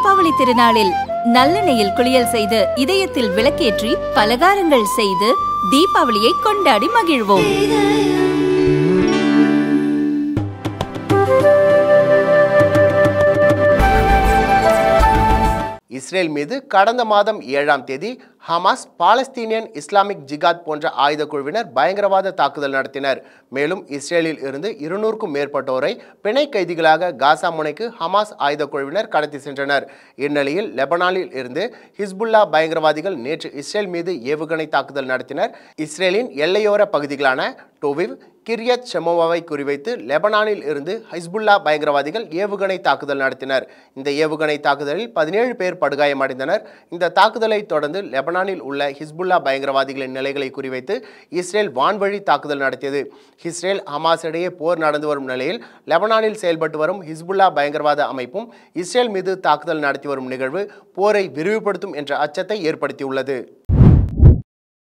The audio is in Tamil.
தீபாவளி திருநாளில் நல்லெண்ணெயில் குளியல் செய்து இதயத்தில் விளக்கேற்றி பலகாரங்கள் செய்து தீபாவளியை கொண்டாடி மகிழ்வோம் இஸ்ரேல் மீது கடந்த மாதம் ஏழாம் தேதி ஹமாஸ் பாலஸ்தீனியன் இஸ்லாமிக் ஜிகாத் போன்ற ஆயுத குழுவினர் பயங்கரவாத தாக்குதல் நடத்தினர் மேலும் இஸ்ரேலில் இருந்து இருநூறுக்கும் மேற்பட்டோரை பிணை கைதிகளாக காசா முனைக்கு ஹமாஸ் ஆயுத குழுவினர் கடத்தி சென்றனர் இந்நிலையில் லெபனானில் இருந்து ஹிஸ்புல்லா பயங்கரவாதிகள் நேற்று இஸ்ரேல் மீது ஏவுகணை தாக்குதல் நடத்தினர் இஸ்ரேலின் எல்லையோர பகுதிகளான டோவிவ் கிரியத் ஷெமோவாவை குறிவைத்து லெபனானில் இருந்து ஹிஸ்புல்லா பயங்கரவாதிகள் ஏவுகணை தாக்குதல் நடத்தினர் இந்த ஏவுகணை தாக்குதலில் பதினேழு பேர் படுகாயமடைந்தனர் இந்த தாக்குதலை தொடர்ந்து லெபனானில் உள்ள ஹிஸ்புல்லா பயங்கரவாதிகளின் நிலைகளை குறிவைத்து இஸ்ரேல் வான்வழி தாக்குதல் நடத்தியது இஸ்ரேல் ஹமாஸ் இடையே போர் நடந்து வரும் நிலையில் லெபனானில் செயல்பட்டு வரும் ஹிஸ்புல்லா பயங்கரவாத அமைப்பும் இஸ்ரேல் மீது தாக்குதல் நடத்தி வரும் நிகழ்வு போரை விரிவுபடுத்தும் என்ற அச்சத்தை ஏற்படுத்தியுள்ளது